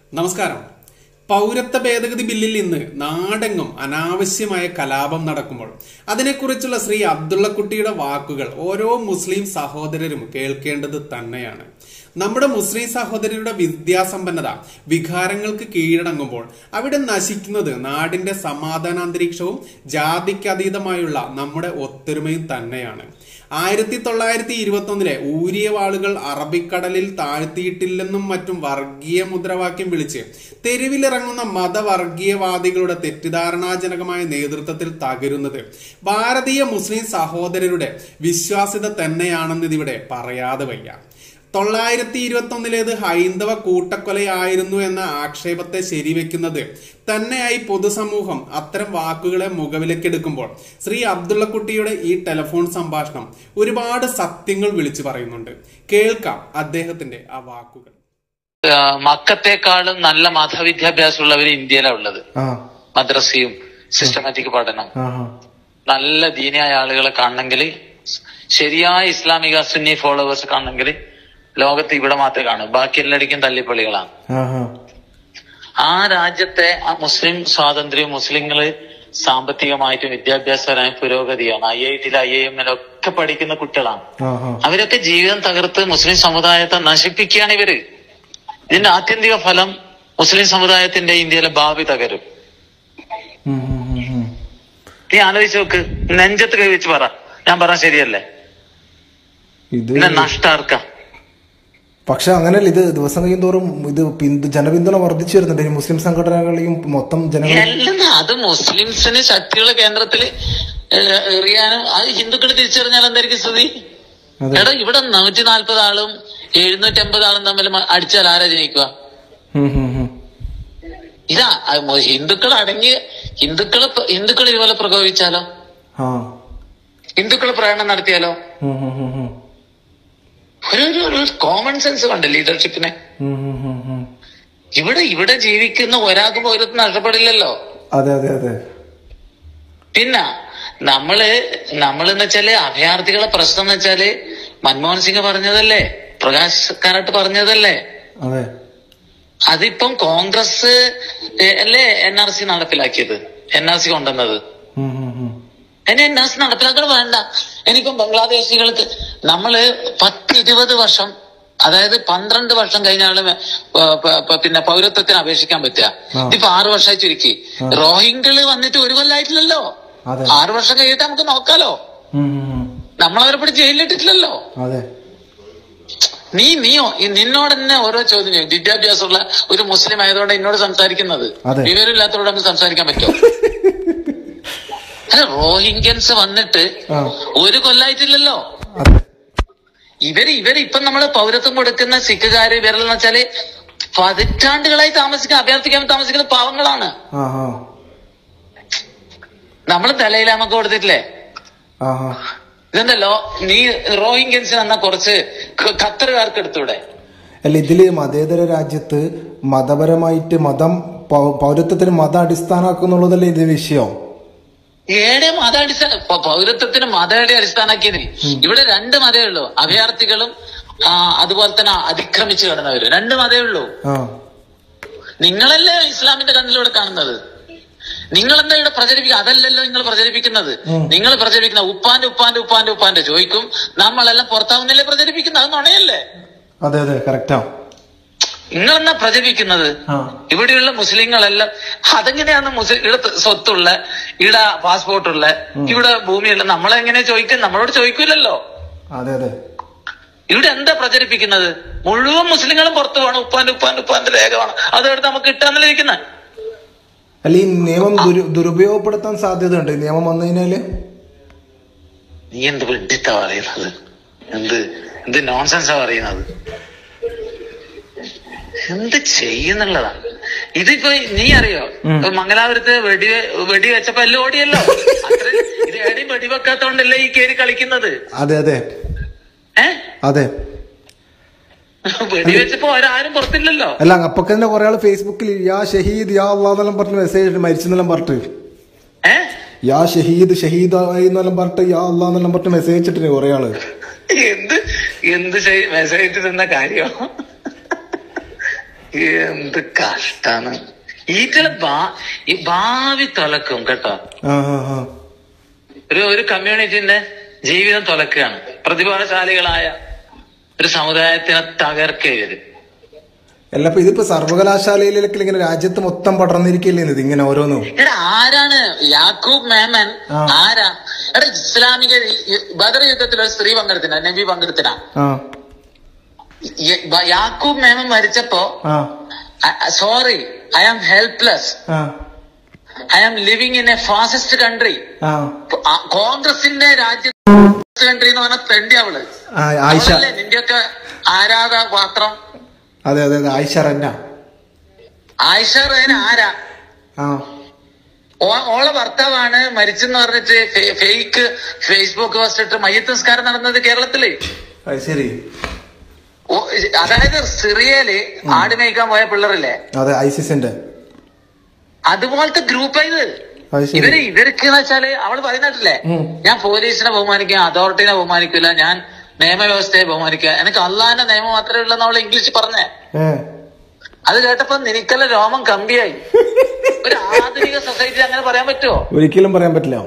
നമസ്കാരം പൗരത്വ ഭേദഗതി ബില്ലിൽ ഇന്ന് നാടെങ്ങും അനാവശ്യമായ കലാപം നടക്കുമ്പോൾ അതിനെക്കുറിച്ചുള്ള ശ്രീ അബ്ദുള്ളക്കുട്ടിയുടെ വാക്കുകൾ ഓരോ മുസ്ലിം സഹോദരരും കേൾക്കേണ്ടത് തന്നെയാണ് നമ്മുടെ മുസ്ലിം സഹോദരരുടെ വിദ്യാസമ്പന്നത വികാരങ്ങൾക്ക് കീഴടങ്ങുമ്പോൾ അവിടെ നശിക്കുന്നത് നാടിന്റെ സമാധാനാന്തരീക്ഷവും ജാതിക്കതീതമായുള്ള നമ്മുടെ ഒത്തൊരുമയും തന്നെയാണ് ആയിരത്തി തൊള്ളായിരത്തി ഇരുപത്തി ഒന്നിലെ ഊരിയ വാളുകൾ അറബിക്കടലിൽ താഴ്ത്തിയിട്ടില്ലെന്നും മറ്റും വർഗീയ മുദ്രാവാക്യം വിളിച്ച് തെരുവിലിറങ്ങുന്ന മതവർഗീയവാദികളുടെ തെറ്റിദ്ധാരണാജനകമായ നേതൃത്വത്തിൽ തകരുന്നത് ഭാരതീയ മുസ്ലിം സഹോദരരുടെ വിശ്വാസ്യത തന്നെയാണെന്നിതിവിടെ പറയാതെ വയ്യ തൊള്ളായിരത്തി ഇരുപത്തി ഒന്നിലേത് ഹൈന്ദവ കൂട്ടക്കൊലയായിരുന്നു എന്ന ആക്ഷേപത്തെ ശരിവെക്കുന്നത് തന്നെയായി പൊതുസമൂഹം അത്തരം വാക്കുകളെ മുഖവിലക്കെടുക്കുമ്പോൾ ശ്രീ അബ്ദുള്ളക്കുട്ടിയുടെ ഈ ടെലിഫോൺ സംഭാഷണം ഒരുപാട് സത്യങ്ങൾ വിളിച്ചു പറയുന്നുണ്ട് കേൾക്കാം അദ്ദേഹത്തിന്റെ ആ വാക്കുകൾ ആ, മക്കത്തെക്കാളും നല്ല മതവിദ്യാഭ്യാസമുള്ളവർ ഇന്ത്യയിലാണ് ഉള്ളത് ആ മദ്രസയും സിസ്റ്റമാറ്റിക് പഠനം ആ നല്ല ദീനിയായ ആളുകളെ കാണണമെങ്കിൽ ശരിയായ ഇസ്ലാമിക സുന്നി ഫോളോവേഴ്സ് കാണണമെങ്കിൽ ലോകത്ത് ഇവിടെ മാത്രമേ കാണൂ ബാക്കി എല്ലായിടക്കും തല്ലിപ്പള്ളികളാണ് ആ ആ രാജ്യത്തെ ആ മുസ്ലിം സ്വാതന്ത്ര്യവും മുസ്ലിങ്ങള് സാമ്പത്തികമായിട്ടും വിദ്യാഭ്യാസപരമായ പുരോഗതിയാണ് ഐ ഐ ടിയിൽ ഐ ഐ എമ്മിലൊക്കെ പഠിക്കുന്ന കുട്ടികളാണ് ആ ആ അവരൊക്കെ ജീവിതം തകർത്ത് മുസ്ലിം സമുദായത്തെ നശിപ്പിക്കുകയാണ് ഇവര് ഇതിന്റെ ആത്യന്തിക ഫലം മുസ്ലിം സമുദായത്തിന്റെ ഇന്ത്യയിലെ ഭാവി തകരും ഉം, ഉം, ഉം, ഉം. നീ ആലോചിച്ച് നോക്ക് നെഞ്ചത്ത് കൈവച്ച് പറ ഞാൻ പറഞ്ഞ ശരിയല്ലേ ഇത് പിന്നെ നഷ്ടാർക്ക പക്ഷെ അങ്ങനെയല്ല ഇത് ദിവസം കഴിയും തോറും ഇത് പിന്തു ജനപിന്തുണ വർദ്ധിച്ചു വരുന്നുണ്ട് ഈ മുസ്ലിം സംഘടനകളെയും മൊത്തം ജനങ്ങൾ എല്ലാം അത് മുസ്ലിംസിന് ശക്തിയുള്ള കേന്ദ്രത്തില് ഏഹ്, എറിയാനും അത് ഹിന്ദുക്കൾ തിരിച്ചറിഞ്ഞാൽ എന്തായിരിക്കും സ്ഥിതി അതെ എടാ ഇവിടെ നൂറ്റി നാല്പത് ആളും എഴുന്നൂറ്റി അമ്പത് ആളും തമ്മിൽ മ- അടിച്ചാൽ ആരാ ജയിക്കുക ഉം, ഉം, ഉം. ഇതാ അത് മു- ഹിന്ദുക്കൾ അടങ്ങി ഹിന്ദുക്കളെ പ്ര- ഹിന്ദുക്കൾ ഇതുപോലെ പ്രകോപിച്ചാലോ ആ ഹിന്ദുക്കൾ പ്രകടനം നടത്തിയാലോ ഉം, ഉം, ഉം, ഉം. ഒരു ഒരു- ഒരു കോമൺ സെൻസ് വേണ്ട ലീഡർഷിപ്പിനെ ഉം, ഉം, ഉം, ഉം. ഇവിടെ ഇവിടെ ജീവിക്കുന്ന ഒരാൾക്ക് പൗരത്വം നഷ്ടപ്പെടില്ലല്ലോ അതെ അതെ അതെ പിന്നെ നമ്മള് നമ്മളെന്ന് വെച്ചാല് അഭയാർത്ഥികളെ പ്രശ്നം എന്ന് വെച്ചാല് മൻമോഹൻ സിംഗ് പറഞ്ഞതല്ലേ പ്രകാശ് കാരാട്ട് പറഞ്ഞതല്ലേ അതെ അതിപ്പം കോൺഗ്രസ് ഏ, അല്ലേ എൻ ആർ സി നടപ്പിലാക്കിയത് എൻ ആർ സി കൊണ്ടുവന്നത് ഉം, ഉം, ഉം. എന്നെ എൻ ആർ സി നടപ്പിലാക്കണം വേണ്ട എനിക്കും ബംഗ്ലാദേശികൾക്ക് നമ്മള് പത്ത് ഇരുപത് വർഷം അതായത് പന്ത്രണ്ട് വർഷം കഴിഞ്ഞാണ് മെ- പ- പ- പ- പിന്നെ പൗരത്വത്തിന് അപേക്ഷിക്കാൻ പറ്റുക ആ. ഇതിപ്പോ ആറു വർഷമായി ചുരുക്കി ആ. റോഹിംഗ്യകള് വന്നിട്ട് ഒരു കൊല്ലായിട്ടില്ലല്ലോ അതെ ആറു വർഷം കഴിഞ്ഞിട്ട് നമുക്ക് നോക്കാലോ ഉം, ഉം, ഉം. നമ്മളവരെ പിടിച്ച് ജയിലിലിട്ടിട്ടില്ലല്ലോ അതെ നീ നീയോ ഈ നിന്നോട് തന്നെ ഓരോ ചോദ്യം ചെയ്യും വിദ്യാഭ്യാസമുള്ള ഒരു മുസ്ലിം ആയതുകൊണ്ട് എന്നോട് സംസാരിക്കുന്നത് അതെ. വിവരമില്ലാത്തവരോട് നമുക്ക് സംസാരിക്കാൻ പറ്റുമോ അല്ല റോഹിംഗ്യൻസ് വന്നിട്ട് ആ ഒരു കൊല്ലായിട്ടില്ലല്ലോ അതെ ഇവര് ഇവര് ഇപ്പം നമ്മള് പൗരത്വം കൊടുക്കുന്ന സിഖുകാര് ഇവരെന്ന് വെച്ചാല് പതിറ്റാണ്ടുകളായി താമസിക്കുന്ന അഭ്യർത്ഥിക്കാൻ താമസിക്കുന്ന പാവങ്ങളാണ് ആ ആ നമ്മൾ ദലൈലാമക്ക് കൊടുത്തിട്ടില്ലേ ആ ആ ഇതെന്തല്ലോ നീ റോഹിംഗ്യൻസ് എന്ന കുറച്ച് ഖ- ഖത്തറുകാർക്ക് എടുത്തൂടെ അല്ല ഇതില് മതേതര രാജ്യത്ത് മതപരമായിട്ട് മതം പൗ- പൗരത്വത്തിന് മതം അടിസ്ഥാനമാക്കുന്നുള്ളതല്ലേ ഇത് വിഷയം ഏടെ മത അടിസ്ഥാന പ- പൗരത്വത്തിന് മതയുടെ അടിസ്ഥാനാക്കിയത് ഇവിടെ രണ്ട് മതേ ഉള്ളൂ അഭയാർത്ഥികളും ആ, അതുപോലെ തന്നെ അതിക്രമിച്ചു കിടന്നവരും രണ്ട് മതേ ഉള്ളൂ ആ നിങ്ങളല്ലേ ഇസ്ലാമിന്റെ കണ്ണിലൂടെ കാണുന്നത് നിങ്ങൾ എന്താ ഇവിടെ പ്രചരിപ്പിക്കുക അതല്ലല്ലോ നിങ്ങൾ പ്രചരിപ്പിക്കുന്നത് ഉം. നിങ്ങൾ പ്രചരിപ്പിക്കുന്ന ഉപ്പാന്റെ ഉപ്പാന്റെ ഉപ്പാന്റെ ഉപ്പാന്റെ ചോദിക്കും നമ്മളെല്ലാം പുറത്താവുന്നല്ലേ പ്രചരിപ്പിക്കുന്നത് അത് നുണയല്ലേ അതെ അതെ കറക്റ്റാ നിങ്ങൾ എന്നാ പ്രചരിപ്പിക്കുന്നത് ആ ഇവിടെയുള്ള മുസ്ലിങ്ങളെല്ലാം അതെങ്ങനെയാണ് മുസ്ലിം ഇവിടെ സ്വത്തുള്ള ഇവിടെ പാസ്പോർട്ടുള്ള ഇവിടെ ഭൂമിയുള്ള നമ്മളെങ്ങനെ ചോദിക്കും നമ്മളോട് ചോദിക്കില്ലല്ലോ അതെ അതെ ഇവിടെ എന്താ പ്രചരിപ്പിക്കുന്നത് മുഴുവൻ മുസ്ലിങ്ങളും പുറത്തു പോകണം ഉപ്പാന്റെ ഉപ്പാന്റെ ഉപ്പാന്റെ രേഖമാണ് അതെടുത്ത് നമുക്ക് കിട്ടാന്നല്ലേ ഇരിക്കുന്നത് അല്ല ഈ നിയമം ദുരു ദുരുപയോഗപ്പെടുത്താൻ സാധ്യതയുണ്ട് ഈ നിയമം വന്നു കഴിഞ്ഞാല് നീ എന്ത് വിഡിത്താ പറയുന്നത് എന്ത് എന്ത് നോൺസെൻസാ പറയുന്നത് എന്ത് ചെയ്യുന്നുള്ളതാ ഇതിപ്പോ നീ അറിയോ ഇപ്പൊ മംഗലാപുരത്ത് വെടി വെടി വെച്ചപ്പോ എല്ലാം ഓടിയല്ലോ അത്ര ഇത് എവിടെയും വെടിവെക്കാത്തോണ്ടല്ലേ ഈ കേറി കളിക്കുന്നത് അതെ അതെ ഏ അതെ വെടിവെച്ചപ്പോ ആരും പുറത്തില്ലല്ലോ അല്ല അപ്പൊക്കെ തന്നെ കുറെ ആള് ഫേസ്ബുക്കിൽ യാ ഷഹീദ് യാ അള്ളാന്നെല്ലാം പറഞ്ഞ് മെസ്സേജ് ഇട്ട് മരിച്ചെന്നെല്ലാം പറഞ്ഞിട്ട് ഏ യാ ഷഹീദ് ഷഹീദായി എന്നെല്ലാം പറഞ്ഞിട്ട് യാ അള്ളാന്നെല്ലാം പറഞ്ഞിട്ട് മെസ്സേജ് ഇട്ടിട്ട് കുറെ ആള് എന്ത് എന്ത് മെസ്സേജ് തന്ന കാര്യം എന്ത് കഷ്ടാണ് ഈറ്റള് ഭാ ഈ ഭാവി തുലക്കും കേട്ടോ ആ ആ ആ ഒരു ഒരു കമ്മ്യൂണിറ്റിന്റെ ജീവിതം തുലക്കുകയാണ് പ്രതിഭാശാലികളായ ഒരു സമുദായത്തിനെ തകർക്കുക ഇവര് അല്ല അപ്പൊ ഇതിപ്പോ സർവകലാശാലയിലേക്ക് ഇങ്ങനെ രാജ്യത്ത് മൊത്തം പടർന്നിരിക്കില്ലേ ഇത് ഇങ്ങനെ ഓരോന്നും എടാ ആരാണ് യാക്കൂബ് മേമൻ ആ. ആരാ എടാ ഇസ്ലാമിക ഈ ബദർ യുദ്ധത്തിൽ ഒരു സ്ത്രീ പങ്കെടുത്തിന നബി പങ്കെടുത്തിന ആ യ- ബ- യാക്കൂബ് മേമൻ മരിച്ചപ്പോ ആ സോറി ഐ ആം ഹെൽപ്ലെസ് ആ I am living in a fascist country ആ കോൺഗ്രസിന്റെ രാജ്യ കൺട്രി എന്ന് പറഞ്ഞ തെണ്ടി അവള് ആ, ആയിഷ അവളല്ലേ നിന്റെയൊക്കെ ആരാധ പാത്രം അതെ അതെ അതെ ആയിഷ റന്ന ആയിഷ റേൻ ആരാ ആ ഓ- ഓളെ ഭർത്താവാണ് മരിച്ചെന്ന് പറഞ്ഞിട്ട് ഫേ- ഫേക്ക് ഫേസ്ബുക്ക് പോസ്റ്റ് ഇട്ട് മയ്യത്ത് നിസ്കാരം നടന്നത് കേരളത്തില് അത് ശരി ഓ, അതായത് സിറിയയില് ആട് മേയ്ക്കാൻ പോയ പിള്ളേരില്ലേ അതെ ഐസിസിന്റെ അതുപോലത്തെ ഗ്രൂപ്പ് ഇത് അത് ശരി ഇവര് ഇവർക്ക് എന്ന് വെച്ചാല് അവള് പറയുന്നിട്ടില്ലേ ഉം. ഞാൻ പോലീസിനെ ബഹുമാനിക്കുക അതോറിറ്റിനെ ബഹുമാനിക്കില്ല ഞാൻ നിയമവ്യവസ്ഥയെ ബഹുമാനിക്കുക എനിക്ക് അള്ളാന്റെ നിയമം മാത്രമേ ഉള്ളൂ അവൾ ഇംഗ്ലീഷ് പറഞ്ഞേ ഏ അത് കേട്ടപ്പോ നിനക്കല്ല രോമം കമ്പിയായി ഒരു ആധുനിക സൊസൈറ്റി അങ്ങനെ പറയാൻ പറ്റുമോ ഒരിക്കലും പറയാൻ പറ്റില്ല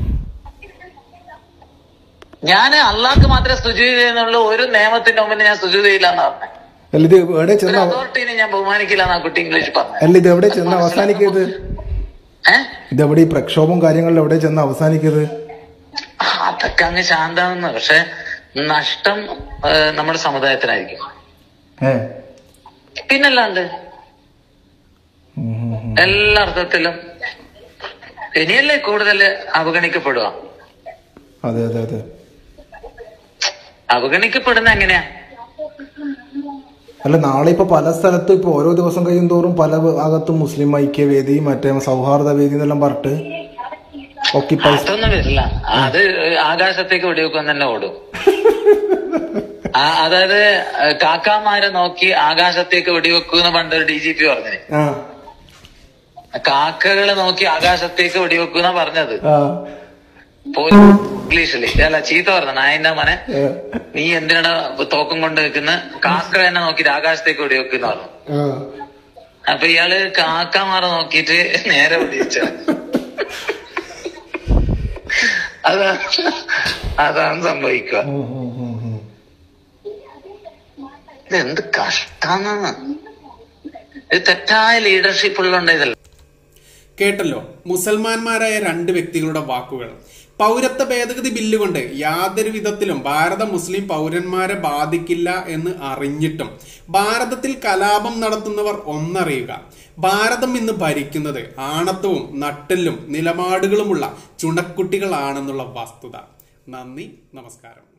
ഞാൻ അള്ളാഹ്ക്ക് മാത്രമേ സുജൂതി ചെയ്യുന്നുള്ളൂ ഒരു നിയമത്തിന്റെ മുമ്പിൽ ഞാൻ സുജൂതി ചെയ്യില്ല എന്ന് പറഞ്ഞു അല്ല ഇത് എവിടെ ഒരു ചെന്ന് അവ- അതോറിറ്റിനെ ഞാൻ ബഹുമാനിക്കില്ല എന്നാ കുട്ടി ഇംഗ്ലീഷ് പറഞ്ഞു അല്ല ഇത് എവിടെ ചെന്ന് അവസാനിക്കുന്നത് ഏഹ് ഇത് എവിടെ ഈ പ്രക്ഷോഭം കാര്യങ്ങളിൽ എവിടെ ചെന്ന് അവസാനിക്കുന്നത് അതൊക്കെ അങ്ങ് ശാന്താണെന്ന് പക്ഷെ നഷ്ടം ആ, നമ്മുടെ സമുദായത്തിനായിരിക്കും ഏ പിന്നല്ലാണ്ട് ഉം, ഉം, ഉം. എല്ലാ അർത്ഥത്തിലും ഇനിയല്ലേ കൂടുതൽ അവഗണിക്കപ്പെടുക അതെ അതെ അതെ അവഗണിക്കപ്പെടുന്ന എങ്ങനെയാ അല്ല നാളെ ഇപ്പൊ പല സ്ഥലത്തും ഇപ്പൊ ഓരോ ദിവസം കഴിയും തോറും പല ഭാഗത്തും മുസ്ലിം ഐക്യവേദി മറ്റേ സൗഹാർദ്ദ വേദി എന്നെല്ലാം പറഞ്ഞിട്ട് ഓക്കിപ്പൈസ് അതൊന്നും വരില്ല അത് ആകാശത്തേക്ക് വെടിവെക്കാൻ തന്നെ ഓടും ആ, അതായത് ഏഹ്, കാക്കാമാരെ നോക്കി ആകാശത്തേക്ക് വെടിവെക്കൂന്ന് പണ്ടൊരു ഡി ജി പി പറഞ്ഞത് ആ കാക്കകളെ നോക്കി ആകാശത്തേക്ക് വെടിവെക്കൂന്നാ പറഞ്ഞത് ആ പോലീസ് ഇംഗ്ലീഷില് അല്ല ചീത്ത പറഞ്ഞ നായന്റെ മനെ ഏ, നീ എന്തിനാണ് തോക്കും കൊണ്ട് നിൽക്കുന്ന കാക്ക എന്നെ നോക്കിട്ട് ആകാശത്തേക്ക് വെടിവെക്കുന്ന പറഞ്ഞു ആ. അപ്പൊ ഇയാള് കാക്കമാരെ നോക്കിയിട്ട് നേരെ വെടിവെച്ച അതാണ് അതാണ് സംഭവിക്കുക ഉം, ഉം, ഉം, ഉം. ഇതെന്ത് കഷ്ടാന്നാണ് ഇത് തെറ്റായ ലീഡർഷിപ്പ് ഉള്ളതുകൊണ്ട് ഇതല്ല കേട്ടല്ലോ മുസൽമാന്മാരായ രണ്ട് വ്യക്തികളുടെ വാക്കുകൾ പൗരത്വ ഭേദഗതി ബില്ല് കൊണ്ട് യാതൊരു വിധത്തിലും ഭാരത മുസ്ലിം പൗരന്മാരെ ബാധിക്കില്ല എന്ന് അറിഞ്ഞിട്ടും ഭാരതത്തിൽ കലാപം നടത്തുന്നവർ ഒന്നറിയുക ഭാരതം ഇന്ന് ഭരിക്കുന്നത് ആണത്വവും നട്ടെല്ലും നിലപാടുകളുമുള്ള ചുണക്കുട്ടികളാണെന്നുള്ള വസ്തുത നന്ദി നമസ്കാരം